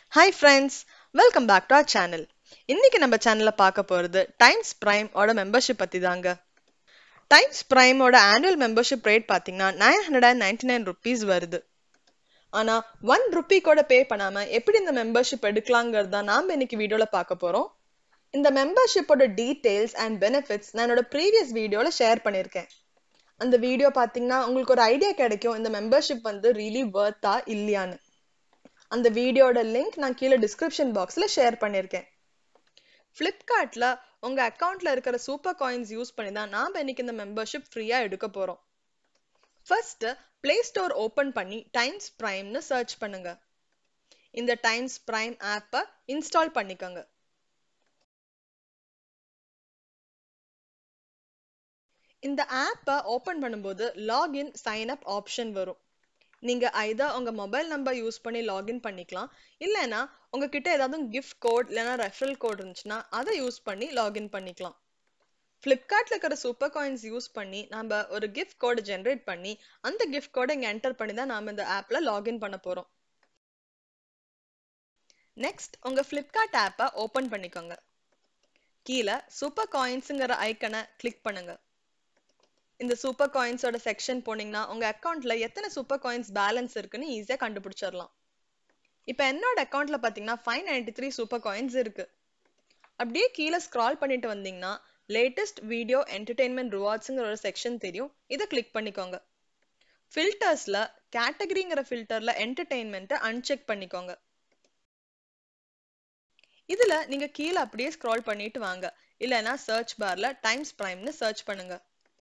hi friends welcome back to our channel இன்னைக்கு நம்ம சேனல்ல பார்க்க போறது டைம்ஸ் பிரைம் ஓட மெம்பர்ஷிப் பத்தி தாங்க டைம்ஸ் பிரைமோட ஆனுவல் மெம்பர்ஷிப் ரேட் பாத்தீங்கன்னா nine hundred and ninety nine rupees வருது ஆனா ஒன் ருபி கூட பே பண்ணாம எப்படி இந்த மெம்பர்ஷிப் எடுக்கலாங்கிறது தான் நாம இன்னைக்கு வீடியோல பார்க்க போறோம் இந்த மெம்பர்ஷிப்போட டீடைல்ஸ் அண்ட் பெனிஃபிட்ஸ் நான் என்னோட ப்ரீவியஸ் வீடியோல ஷேர் பண்ணியிருக்கேன் அந்த வீடியோ பாத்தீங்கன்னா உங்களுக்கு ஒரு ஐடியா கிடைக்கும் இந்த மெம்பர்ஷிப் வந்து ரியலி வர்த்தா இல்லையான்னு அந்த வீடியோட லிங்க் நான் கீழே டிஸ்கிரிப்ஷன் பாக்ஸ்ல ஷேர் பண்ணியிருக்கேன் ஃப்ளிப்கார்ட்ல உங்க அக்கவுண்ட்ல இருக்கிற சூப்பர் காயின்ஸ் யூஸ் பண்ணி தான் நாம இன்னைக்கு இந்த மெம்பர்ஷிப் ஃப்ரீயா எடுக்க போறோம் ஃபர்ஸ்ட் பிளே ஸ்டோர் ஓபன் பண்ணி டைம்ஸ் பிரைம்னு சர்ச் பண்ணுங்க இந்த டைம்ஸ் பிரைம் ஆப்பை இன்ஸ்டால் பண்ணிக்கோங்க இந்த ஆப்பை ஓபன் பண்ணும்போது லாகின் சைன் அப் ஆப்ஷன் வரும் நீங்க ஐதா உங்க மொபைல் நம்பர் யூஸ் பண்ணி லாகின் பண்ணிக்கலாம் இல்லைன்னா உங்ககிட்ட ஏதாவது கிஃப்ட் கோட் இல்லைன்னா ரெஃபரல் கோட் இருந்துச்சுன்னா அதை யூஸ் பண்ணி லாகின் பண்ணிக்கலாம் ஃப்ளிப்கார்ட்ல இருக்கிற சூப்பர் காயின்ஸ் யூஸ் பண்ணி நம்ம ஒரு கிஃப்ட் கோட் ஜென்ரேட் பண்ணி அந்த கிஃப்ட் கோடை இங்க என்டர் பண்ணி தான் நாம இந்த ஆப்ல லாகின் பண்ண போறோம் நெக்ஸ்ட் உங்க ஃப்ளிப்கார்ட் ஆப்பை ஓபன் பண்ணிக்கோங்க கீழே சூப்பர் காயின்ஸுங்கிற ஐக்கனை கிளிக் பண்ணுங்க இந்த சூப்பர் காயின்ஸோட செக்ஷன் போனீங்கன்னா உங்க அக்கவுண்ட்ல எத்தனை சூப்பர் காயின்ஸ் பேலன்ஸ் இருக்குன்னு ஈஸியா கண்டுபிடிச்சிடலாம் இப்போ என்னோட அக்கவுண்ட்ல பாத்தீங்கன்னா five ninety three super coins இருக்கு அப்படியே கீழே ஸ்க்ரால் பண்ணிட்டு வந்தீங்கன்னா லேட்டஸ்ட் வீடியோ என்டர்டெயின்மெண்ட் ரிவார்ட்ஸுங்கிற ஒரு செக்ஷன் தெரியும் இதை கிளிக் பண்ணிக்கோங்க ஃபில்டர்ஸ்ல கேட்டகரிங்கிற ஃபில்டர்ல என்டர்டெயின்மெண்ட்டை அன்செக் பண்ணிக்கோங்க இதுல நீங்க கீழே அப்படியே ஸ்க்ரால் பண்ணிட்டு வாங்க இல்லைன்னா சர்ச் பார்ல டைம்ஸ் பிரைம்னு சர்ச் பண்ணுங்க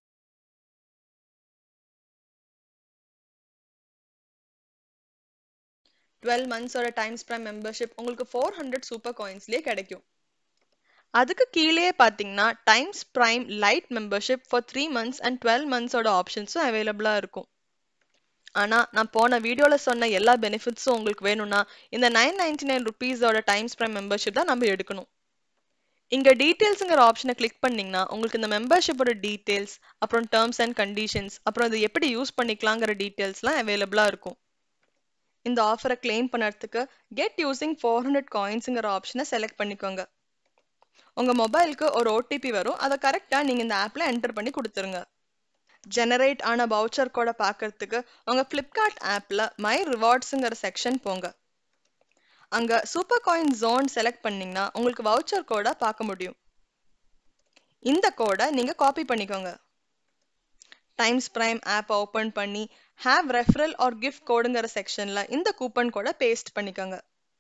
டுவெல் மந்த்ஸோட டைம்ஸ் பிரைம் மெம்பர்ஷிப் உங்களுக்கு ஃபோர் ஹண்ட்ரட் சூப்பர் காயின்ஸ்லேயே கிடைக்கும் அதுக்கு கீழே பார்த்தீங்கன்னா Times Prime lite membership for three months and twelve மந்த்ஸோட ஆப்ஷன்ஸும் அவைலபிளாக இருக்கும் ஆனால் நான் போன வீடியோவில் சொன்ன எல்லா பெனிஃபிட்ஸும் உங்களுக்கு வேணும்னா இந்த நைன் நைன்டி நைன் ருபீஸோட டைம்ஸ் பிரைம் மெம்பர்ஷிப் தான் நம்ம எடுக்கணும் இங்கே டீட்டெயில்ஸுங்கிற ஆப்ஷனை கிளிக் பண்ணிங்கன்னா உங்களுக்கு இந்த மெம்பர்ஷிப்போட டீட்டெயில்ஸ் அப்புறம் டேர்ம்ஸ் அண்ட் கண்டிஷன்ஸ் அப்புறம் இது எப்படி யூஸ் பண்ணிக்கலாங்கிற டீட்டெயில்ஸ்லாம் அவைலபிளாக இருக்கும் இந்த ஆஃபரை கிளைம் பண்ணுறதுக்கு கெட் யூசிங் ஃபோர் ஹண்ட்ரட் காயின்ஸுங்கிற ஆப்ஷனை செலக்ட் பண்ணிக்கோங்க உங்கள் மொபைலுக்கு ஒரு ஓடிபி வரும் அதை கரெக்டாக நீங்கள் இந்த ஆப்பில் என்டர் பண்ணி கொடுத்துருங்க ஜெனரேட் ஆன பவுச்சர் கோடை பார்க்கறதுக்கு உங்கள் ஃப்ளிப்கார்ட் ஆப்பில் மை ரிவார்ட்ஸுங்கிற செக்ஷன் போங்க அங்கே சூப்பர் காயின் ஜோன் செலக்ட் பண்ணிங்கன்னா உங்களுக்கு வவுச்சர் கோடை பார்க்க முடியும் இந்த கோடை நீங்கள் காப்பி பண்ணிக்கோங்க டைம்ஸ் பிரைம் ஆப் ஓப்பன் பண்ணி ஹேவ் ரெஃபரல் ஆர் கிஃப்ட் கோடுங்கிற செக்ஷன்ல இந்த கூப்பன் கோடை பேஸ்ட் பண்ணிக்கோங்க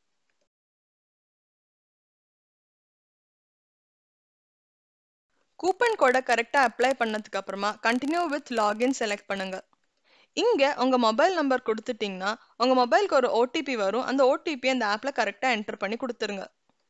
கூப்பன் கோடை கரெக்டா அப்ளை பண்ணதுக்கு அப்புறமா கண்டினியூ வித் லாகின் செலக்ட் பண்ணுங்க இங்க உங்க மொபைல் நம்பர் கொடுத்துட்டீங்கன்னா உங்க மொபைலுக்கு ஒரு ஓடிபி வரும் அந்த ஓடிபி அந்த ஆப்ல கரெக்டா என்டர் பண்ணி கொடுத்துருங்க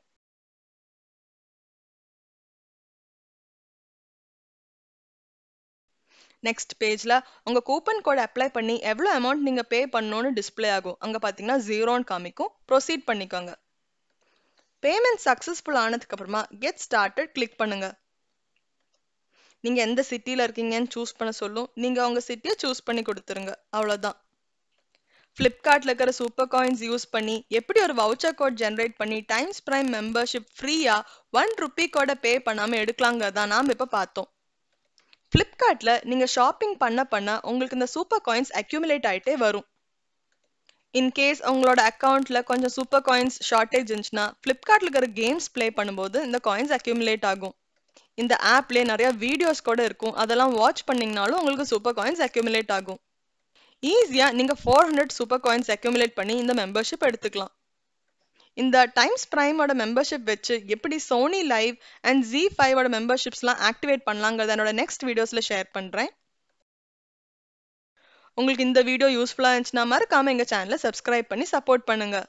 நெக்ஸ்ட் பேஜ்ல உங்க கூப்பன் கோட் அப்ளை பண்ணி எவ்வளவு அமௌண்ட் நீங்க பே பண்ணணும்னு டிஸ்பிளே ஆகும் அங்க பாத்தீங்கன்னா ஜீரோன்னு காமிக்கும் ப்ரொசீட் பண்ணிக்கோங்க பேமெண்ட் சக்சஸ்ஃபுல் ஆனதுக்கு அப்புறமா கெட் ஸ்டார்டட் கிளிக் பண்ணுங்க நீங்க எந்த சிட்டில இருக்கீங்கன்னு சூஸ் பண்ண சொல்லும் நீங்க உங்க சிட்டியை சூஸ் பண்ணி கொடுத்துருங்க அவ்வளவுதான் ஃப்ளிப்கார்ட்ல இருக்கிற சூப்பர் காயின்ஸ் யூஸ் பண்ணி எப்படி ஒரு வவுச்சர் கோட் ஜென்ரேட் பண்ணி டைம்ஸ் பிரைம் மெம்பர்ஷிப் ஃப்ரீயா ஒன் ருபி கோட பே பண்ணாம எடுக்கலாங்கிறதா நாம் இப்ப பார்த்தோம் ஃப்ளிப்கார்ட்ல நீங்க ஷாப்பிங் பண்ண பண்ண உங்களுக்கு இந்த சூப்பர் காயின்ஸ் அக்யூமுலேட் ஆயிட்டே வரும் இன்கேஸ் உங்களோட அக்கௌண்ட்ல கொஞ்சம் சூப்பர் காயின்ஸ் ஷார்டேஜ் இருந்துச்சுன்னா ஃப்ளிப்கார்ட்ல இருக்கிற கேம்ஸ் ப்ளே பண்ணும்போது இந்த காயின்ஸ் அக்யூமுலேட் ஆகும் இந்த ஆப்லேயே நிறைய வீடியோஸ் கூட இருக்கும் அதெல்லாம் வாட்ச் பண்ணீங்கனாலும் உங்களுக்கு சூப்பர் காயின்ஸ் அக்யூமுலேட் ஆகும் ஈஸியா நீங்க four hundred super coins accumulate பண்ணி இந்த மெம்பர்ஷிப் எடுத்துக்கலாம் இந்த டைம்ஸ் பிரைமோட மெம்பர்ஷிப் வச்சு எப்படி சோனி லைவ் அண்ட் ஜி ஃபைவோட மெம்பர்ஷிப்ஸ்லாம் ஆக்டிவேட் பண்ணலாங்கிறத என்னோட நெக்ஸ்ட் வீடியோஸில் ஷேர் பண்ணுறேன் உங்களுக்கு இந்த வீடியோ யூஸ்ஃபுல்லாக இருந்துச்சுன்னா மறக்காம எங்கள் சேனலை சப்ஸ்கிரைப் பண்ணி சப்போர்ட் பண்ணுங்க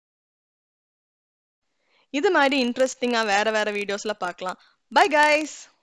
இது மாதிரி இன்ட்ரெஸ்டிங்காக வேற வேற வீடியோஸில் பார்க்கலாம் பை கைஸ்